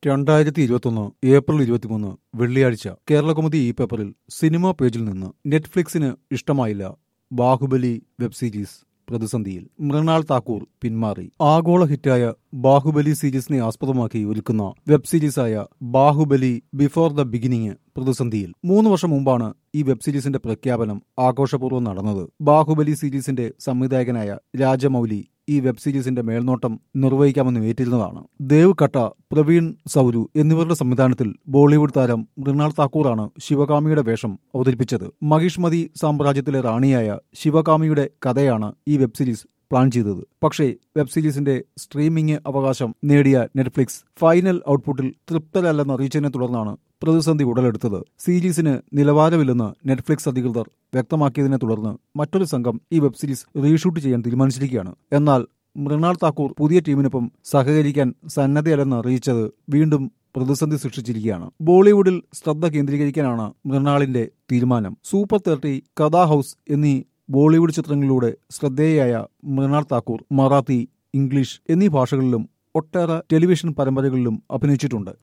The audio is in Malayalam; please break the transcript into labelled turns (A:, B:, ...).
A: രണ്ടായിരത്തി ഇരുപത്തൊന്ന് ഏപ്രിൽ ഇരുപത്തിമൂന്ന് വെള്ളിയാഴ്ച കേരളകൗമുദി ഈ പേപ്പറിൽ സിനിമാ പേജിൽ നിന്ന് നെറ്റ്ഫ്ലിക്സിന് ഇഷ്ടമായില്ല ബാഹുബലി വെബ് സീരീസ് പ്രതിസന്ധിയിൽ മൃണാൾ താക്കൂർ പിന്മാറി ആഗോള ഹിറ്റായ ബാഹുബലി സീരീസിനെ ആസ്പദമാക്കി ഒരുക്കുന്ന വെബ് സീരീസായ ബാഹുബലി ബിഫോർ ദ ബിഗിനിങ് പ്രതിസന്ധിയിൽ മൂന്ന് വർഷം മുമ്പാണ് ഈ വെബ് സീരീസിന്റെ പ്രഖ്യാപനം ആഘോഷപൂർവ്വം നടന്നത് ബാഹുബലി സീരീസിന്റെ സംവിധായകനായ രാജമൌലി ഈ വെബ് സീരീസിന്റെ മേൽനോട്ടം നിർവഹിക്കാമെന്ന് ഏറ്റിരുന്നതാണ് ദേവ് കട്ട പ്രവീൺ സൗരു എന്നിവരുടെ സംവിധാനത്തിൽ ബോളിവുഡ് താരം മൃണാൾ താക്കൂറാണ് ശിവകാമിയുടെ വേഷം അവതരിപ്പിച്ചത് മഹിഷ്മതി സാമ്രാജ്യത്തിലെ റാണിയായ ശിവകാമിയുടെ കഥയാണ് ഈ വെബ് സീരീസ് പ്ലാൻ ചെയ്തത് പക്ഷേ വെബ് സീരീസിന്റെ സ്ട്രീമിംഗ് അവകാശം നേടിയ നെറ്റ്ഫ്ലിക്സ് ഫൈനൽ ഔട്ട്പുട്ടിൽ തൃപ്തരല്ലെന്ന് അറിയിച്ചതിനെ തുടർന്നാണ് പ്രതിസന്ധി ഉടലെടുത്തത് സീരീസിന് നിലവാരമില്ലെന്ന് നെറ്റ്ഫ്ലിക്സ് അധികൃതർ വ്യക്തമാക്കിയതിനെ തുടർന്ന് മറ്റൊരു സംഘം ഈ വെബ് സീരീസ് റീഷൂട്ട് ചെയ്യാൻ തീരുമാനിച്ചിരിക്കുകയാണ് എന്നാൽ മൃണാൾ താക്കൂർ പുതിയ ടീമിനൊപ്പം സഹകരിക്കാൻ സന്നദ്ധയല്ലെന്ന് അറിയിച്ചത് വീണ്ടും പ്രതിസന്ധി സൃഷ്ടിച്ചിരിക്കുകയാണ് ബോളിവുഡിൽ ശ്രദ്ധ കേന്ദ്രീകരിക്കാനാണ് മൃണാളിന്റെ തീരുമാനം സൂപ്പർ തേർട്ടി കഥാ ഹൌസ് എന്നീ ബോളിവുഡ് ചിത്രങ്ങളിലൂടെ ശ്രദ്ധേയയായ മൃണാൾ താക്കൂർ മറാത്തി ഇംഗ്ലീഷ് എന്നീ ഭാഷകളിലും ഒട്ടേറെ ടെലിവിഷൻ പരമ്പരകളിലും അഭിനയിച്ചിട്ടുണ്ട്